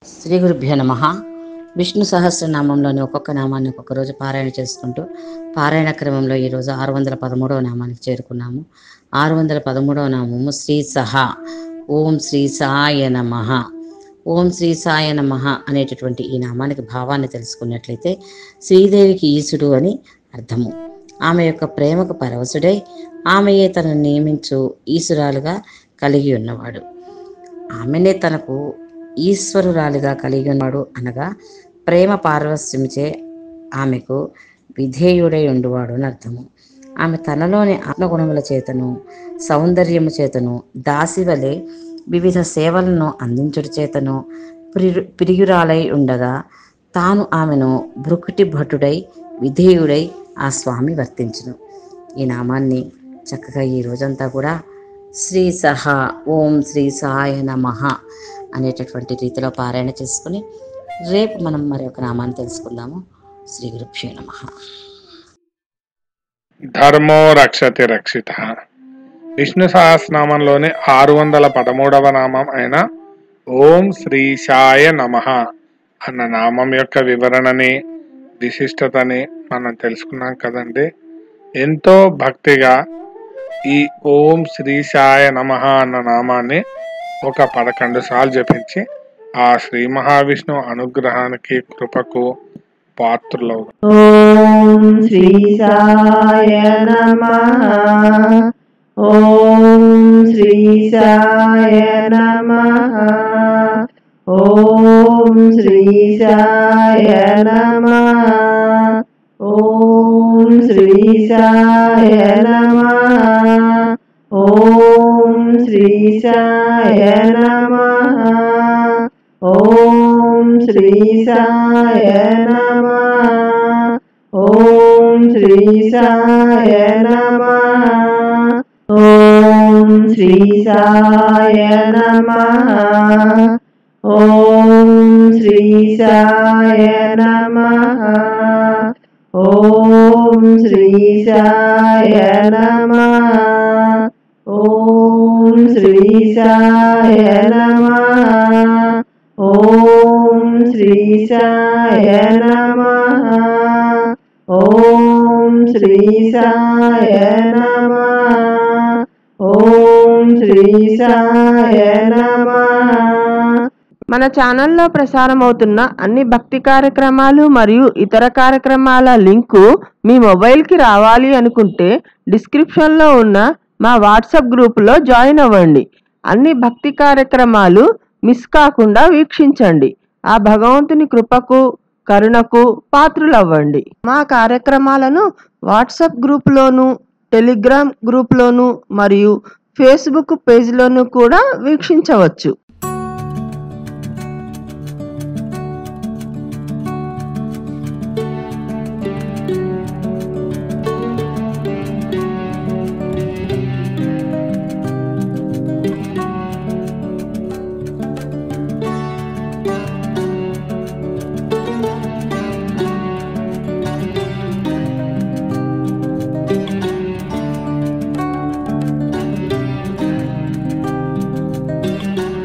శ్రీ గురుభ్యో నమ విష్ణు సహస్రనామంలోని ఒక్కొక్క నామాన్ని ఒక్కొక్క రోజు పారాయణ చేసుకుంటూ పారాయణ క్రమంలో ఈరోజు ఆరు వందల పదమూడవ నామానికి చేరుకున్నాము ఆరు వందల పదమూడవ నామము శ్రీ సహా ఓం శ్రీ సాయ నమ ఓం శ్రీ సాయ నమ అనేటటువంటి ఈ నామానికి భావాన్ని తెలుసుకున్నట్లయితే శ్రీదేవికి ఈశుడు అని అర్థము ఆమె యొక్క ప్రేమకు పరవశుడై ఆమెయే తనను నియమించు ఈశ్వరాలుగా కలిగి ఉన్నవాడు ఆమెనే తనకు ఈశ్వరురాలిగా కలిగి ఉన్నాడు అనగా ప్రేమ పారవస్యముచే ఆమెకు విధేయుడై ఉండువాడు అని అర్థము ఆమె తనలోని ఆత్మగుణముల చేతను సౌందర్యము చేతను దాసి వలె వివిధ సేవలను అందించుట చేతను పిరి పిరియురాలై ఉండగా తాను ఆమెను భృకుటి భటుడై విధేయుడై ఆ స్వామి వర్తించును ఈ నామాన్ని చక్కగా ఈ రోజంతా కూడా శ్రీ సహా ఓం శ్రీ సాయ నమః అనేటటువంటి రీతిలో పారాయణ చేసుకుని రేపు మనం మరి ఒక నామాన్ని తెలుసుకుందాము శ్రీ గురుభ్యో నమ ధర్మో రక్షతి రక్షిత విష్ణు సహస్రనామంలోని ఆరు వందల పదమూడవ నామం అయిన ఓం శ్రీశాయ నమ అన్న నామం యొక్క వివరణని విశిష్టతని మనం తెలుసుకున్నాం కదండి ఎంతో భక్తిగా ఈ ఓం శ్రీశాయ నమ అన్న నామాన్ని ఒక పదకొండు సార్లు జపించి ఆ శ్రీ మహావిష్ణు అనుగ్రహానికి కృపకు పాత్రలు ॐ श्रीशाय नमः ॐ श्रीशाय नमः ॐ श्रीशाय नमः ॐ श्रीशाय नमः ॐ श्रीशाय नमः ॐ श्रीशाय नमः ॐ श्रीशाय नमः ॐ श्रीशाय नमः ॐ श्रीशाय नमः ॐ श्रीशाय नमः ॐ श्रीशाय नमः ॐ श्रीशाय नमः ॐ श्रीशाय नमः ॐ श्रीशाय नमः మన ఛానల్లో ప్రసారమవుతున్న అన్ని భక్తి కార్యక్రమాలు మరియు ఇతర కార్యక్రమాల లింకు మీ మొబైల్కి రావాలి అనుకుంటే డిస్క్రిప్షన్లో ఉన్న మా వాట్సాప్ గ్రూపులో జాయిన్ అవ్వండి అన్ని భక్తి కార్యక్రమాలు మిస్ కాకుండా వీక్షించండి ఆ భగవంతుని కృపకు కరుణకు పాత్రులవ్వండి మా కార్యక్రమాలను వాట్సాప్ గ్రూప్లోను టెలిగ్రామ్ గ్రూప్లోను మరియు ఫేస్బుక్ పేజ్లోను కూడా వీక్షించవచ్చు